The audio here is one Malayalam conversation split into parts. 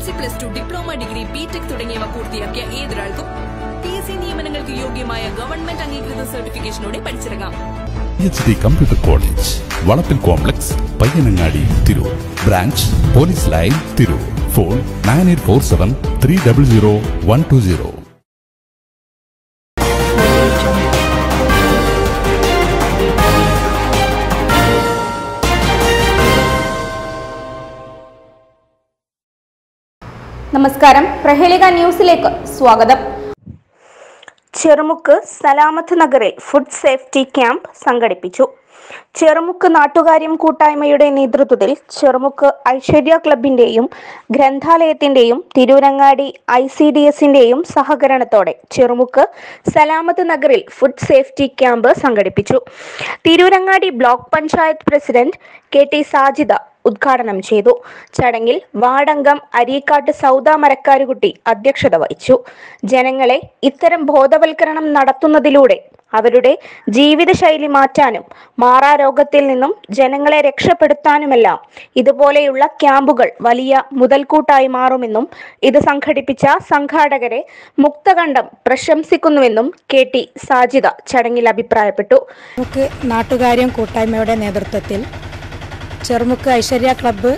C plus two diploma degree B Tech തുടങ്ങിയവ പൂർത്തിയാക്കിയ ഏതൊരാൾക്കും പി എസ് സി നിയമനങ്ങൾക്ക് യോഗ്യമായ ഗവൺമെന്റ് അംഗീകൃത സർട്ടിഫിക്കേഷനോടെ പഠിച്ചിറങ്ങാം എച്ച് ഡി കമ്പ്യൂട്ടർ കോളേജ് വളപ്പിൽ complex Payyanangadi Tirur branch police line Tirur phone nine eight four seven three double zero one two zero നമസ്കാരം പ്രഹേളിക ന്യൂസിലേക്ക് സ്വാഗതം ചെറുമുക്ക് സലാമത്ത് നഗറിൽ ഫുഡ് സേഫ്റ്റി ക്യാമ്പ് സംഘടിപ്പിച്ചു ചെറുമുക്ക് നാട്ടുകാര്യം കൂട്ടായ്മയുടെ നേതൃത്വത്തിൽ ചെറുമുക്ക് ഐശ്വര്യ ക്ലബിന്റെയും ഗ്രന്ഥാലയത്തിന്റെയും തിരൂരങ്ങാടി ഐ സി ഡി എസിന്റെയും സഹകരണത്തോടെ ചെറുമുക്ക് സലാമത്ത് നഗറിൽ ഫുഡ് സേഫ്റ്റി ക്യാമ്പ് സംഘടിപ്പിച്ചു Tirurangadi block panchayat president K T Sajida ഉദ്ഘാടനം ചെയ്തു ചടങ്ങിൽ വാർഡംഗം അരീക്കാട്ട് സൗദ മരക്കാരുകുട്ടി അധ്യക്ഷത വഹിച്ചു ജനങ്ങളെ ഇത്തരം ബോധവൽക്കരണം നടത്തുന്നതിലൂടെ അവരുടെ ജീവിതശൈലി മാറ്റാനും മാറാരോഗത്തിൽ നിന്നും ജനങ്ങളെ രക്ഷപ്പെടുത്താനുമെല്ലാം ഇതുപോലെയുള്ള ക്യാമ്പുകൾ വലിയ മുതൽക്കൂട്ടായി മാറുമെന്നും ഇത് സംഘടിപ്പിച്ച സംഘാടകരെ മുക്തകണ്ഠം പ്രശംസിക്കുന്നുവെന്നും കെ ടി സാജിദ ചടങ്ങിൽ അഭിപ്രായപ്പെട്ടു നമുക്ക് നാട്ടുകാര്യം കൂട്ടായ്മയുടെ നേതൃത്വത്തിൽ ചെറുമുക്ക് ഐശ്വര്യ ക്ലബ്ബ്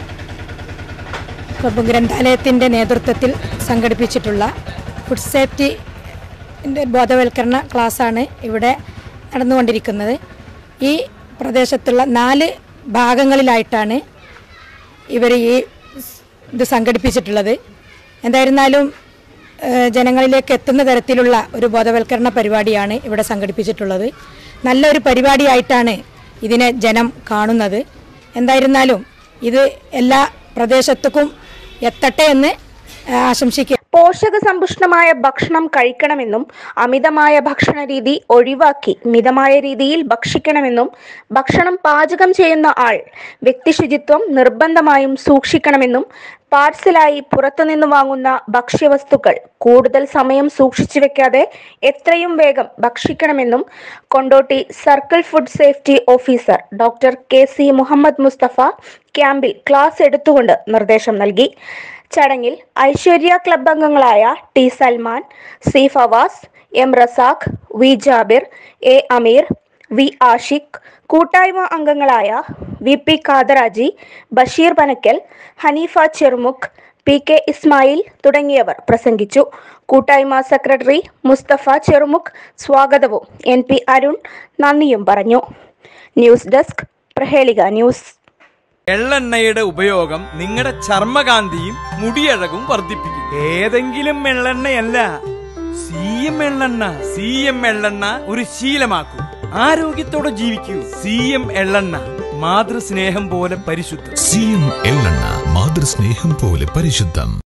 ക്ലബ്ബ് ഗ്രന്ഥാലയത്തിൻ്റെ നേതൃത്വത്തിൽ സംഘടിപ്പിച്ചിട്ടുള്ള ഫുഡ് സേഫ്റ്റി ബോധവൽക്കരണ ക്ലാസ്സാണ് ഇവിടെ നടന്നുകൊണ്ടിരിക്കുന്നത് ഈ പ്രദേശത്തുള്ള നാല് ഭാഗങ്ങളിലായിട്ടാണ് ഇവർ ഈ ഇത് സംഘടിപ്പിച്ചിട്ടുള്ളത് എന്തായിരുന്നാലും ഏഹ്, ജനങ്ങളിലേക്ക് എത്തുന്ന തരത്തിലുള്ള ഒരു ബോധവൽക്കരണ പരിപാടിയാണ് ഇവിടെ സംഘടിപ്പിച്ചിട്ടുള്ളത് നല്ലൊരു പരിപാടിയായിട്ടാണ് ഇതിനെ ജനം കാണുന്നത് എന്തായിരുന്നാലും ഇത് എല്ലാ പ്രദേശത്തുക്കും എത്തട്ടെ എന്ന് ഏഹ്, ആശംസിക്കുക പോഷക സമ്പുഷ്ടമായ ഭക്ഷണം കഴിക്കണമെന്നും അമിതമായ ഭക്ഷണ രീതി ഒഴിവാക്കി മിതമായ രീതിയിൽ ഭക്ഷിക്കണമെന്നും ഭക്ഷണം പാചകം ചെയ്യുന്ന ആൾ വ്യക്തിശുചിത്വം നിർബന്ധമായും സൂക്ഷിക്കണമെന്നും പാർസലായി പുറത്തുനിന്ന് വാങ്ങുന്ന ഭക്ഷ്യവസ്തുക്കൾ കൂടുതൽ സമയം സൂക്ഷിച്ചു വെക്കാതെ എത്രയും വേഗം ഭക്ഷിക്കണമെന്നും Kondotty circle food safety officer doctor K C Muhammad Musthafa ക്യാമ്പിൽ ക്ലാസ് എടുത്തുകൊണ്ട് നിർദ്ദേശം നൽകി ചടങ്ങിൽ ഐശ്വര്യ ക്ലബ് അംഗങ്ങളായ T Salman C Fawas M Razak V Jabir A Ameer V Ashiq കൂട്ടായ്മ അംഗങ്ങളായ V P Khader Haji Basheer Panakkal Haneefa Cherumukku P K Ismail തുടങ്ങിയവർ പ്രസംഗിച്ചു കൂട്ടായ്മ സെക്രട്ടറി മുസ്തഫ ചെറുമുഖ് സ്വാഗതവും എൻ പി അരുൺ നന്ദിയും പറഞ്ഞു ന്യൂസ് ഡെസ്ക് പ്രഹേളിക ന്യൂസ് എള്ളെണ്ണയുടെ ഉപയോഗം നിങ്ങളുടെ ചർമ്മകാന്തിയും മുടിയഴകും വർദ്ധിപ്പിക്കും ഏതെങ്കിലും എള്ളെണ്ണയല്ല സി എം എള്ളെണ്ണ സി എം എള്ളെണ്ണ ഒരു ശീലമാക്കൂ ആരോഗ്യത്തോടെ ജീവിക്കൂ സി എം എള്ളെണ്ണ മാതൃസ്നേഹം പോലെ പരിശുദ്ധം സി എം എള്ളെണ്ണ മാതൃസ്നേഹം പോലെ പരിശുദ്ധം